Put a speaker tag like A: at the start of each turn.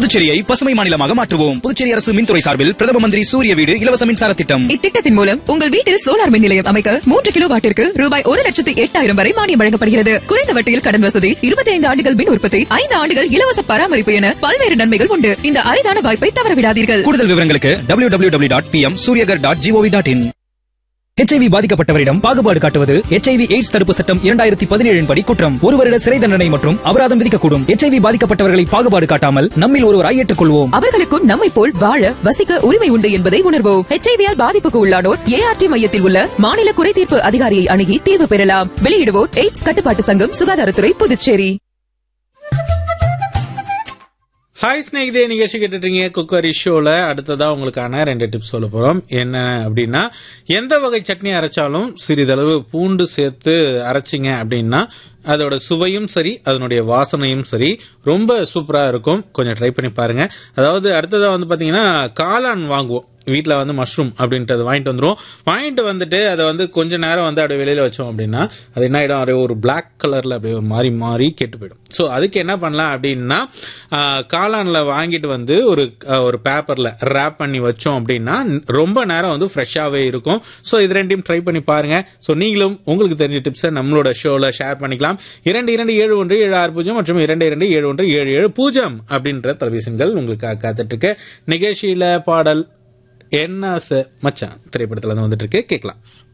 A: புதுச்சேரியை பசுமை மாநிலமாக மாற்றுவோம் புதுச்சேரி அரசு மின்துறை சார்பில் பிரதம மந்திரி சூரிய வீடு இலவச மின்சார திட்டம்
B: இத்திட்டத்தின் மூலம் உங்கள் வீட்டில் சோலார் மின் நிலையம் அமைக்க மூன்று கிலோ வாட்டிற்கு ரூபாய் ஒரு லட்சத்து எட்டாயிரம் வரை மானியம் வழங்கப்படுகிறது குறைந்த வட்டியில் கடன் வசதி இருபத்தி ஐந்து ஆண்டுகள் மின் உற்பத்தி ஐந்து ஆண்டுகள் இலவச பராமரிப்பு என பல்வேறு நன்மைகள் உண்டு இந்த அரிதான வாய்ப்பை தவறவிடாதீர்கள்
A: கூடுதல் விவரங்களுக்கு W W W dot P M Suryaghar dot G O V dot in HIV பாதிக்கப்பட்டவரிடம் பாகுபாடு காட்டுவது ஹெச்ஐவி எய்ட்ஸ் தடுப்பு சட்டம் இரண்டாயிரத்தி பதினேழின் படி குற்றம் ஒரு வருட சிறை தண்டனை மற்றும் அபராதம் விதிக்கக்கூடும் ஹெச்ஐவி பாதிக்கப்பட்டவர்களை பாகுபாடு காட்டாமல் நம்மில் ஒருவராய் ஏற்றுக்கொள்வோம்
B: அவர்களுக்கும் நம்மை போல் வாழ வசிக்க உரிமை உண்டு என்பதை உணர்வோம் ஹெச்ஐவியால் பாதிப்புக்கு உள்ளானோர் ஏஆர்டி மையத்தில் உள்ள மாநில குறைதீர்ப்பு அதிகாரியை அணுகி தீர்வு பெறலாம் வெளியிடுவோர் எய்ட்ஸ் கட்டுப்பாட்டு சங்கம் சுகாதாரத்துறை புதுச்சேரி
C: ஹாய் ஸ்நேகிதே நிகழ்ச்சி கேட்டுட்டீங்க குக்கரி ஷோவில் அடுத்ததாக உங்களுக்கான ரெண்டு டிப்ஸ் சொல்ல போகிறோம் என்ன அப்படின்னா எந்த வகை சட்னி அரைச்சாலும் சிறிதளவு பூண்டு சேர்த்து அரைச்சிங்க அப்படின்னா அதோட சுவையும் சரி அதனுடைய வாசனையும் சரி ரொம்ப சூப்பராக இருக்கும் கொஞ்சம் ட்ரை பண்ணி பாருங்க அதாவது அடுத்ததாக வந்து பார்த்தீங்கன்னா காளான் வாங்குவோம் வீட்டில் வந்து மஷ்ரூம் அப்படின்றது வாங்கிட்டு வந்துடும் வாங்கிட்டு வந்துட்டு அதை வந்து கொஞ்ச நேரம் வந்து அப்படியே வெளியில் வச்சோம் அப்படின்னா அது என்ன ஆகிடும் அப்படியே ஒரு பிளாக் கலரில் அப்படியே மாறி மாறி கெட்டு போயிடும் ஸோ அதுக்கு என்ன பண்ணலாம் அப்படின்னா காளானில் வாங்கிட்டு வந்து ஒரு ஆஹ், ஒரு பேப்பரில் ரேப் பண்ணி வச்சோம் அப்படின்னா ரொம்ப நேரம் வந்து ஃப்ரெஷ்ஷாகவே இருக்கும் ஸோ இது ரெண்டையும் ட்ரை பண்ணி பாருங்க ஸோ நீங்களும் உங்களுக்கு தெரிஞ்ச டிப்ஸை நம்மளோட ஷோவில் ஷேர் பண்ணிக்கலாம் இரண்டு இரண்டு ஏழு ஒன்று ஏழு ஆறு பூஜ்ஜியம் மற்றும் இரண்டு இரண்டு ஏழு ஒன்று ஏழு ஏழு பூஜ்ஜியம் அப்படின்ற தொலைபேசிகள் உங்களுக்கு காத்துட்டு இருக்கு நிகழ்ச்சியில பாடல் என்ன ஆசை மச்சான் திரைப்படத்துல இருந்து வந்துட்டு இருக்கு கேட்கலாம்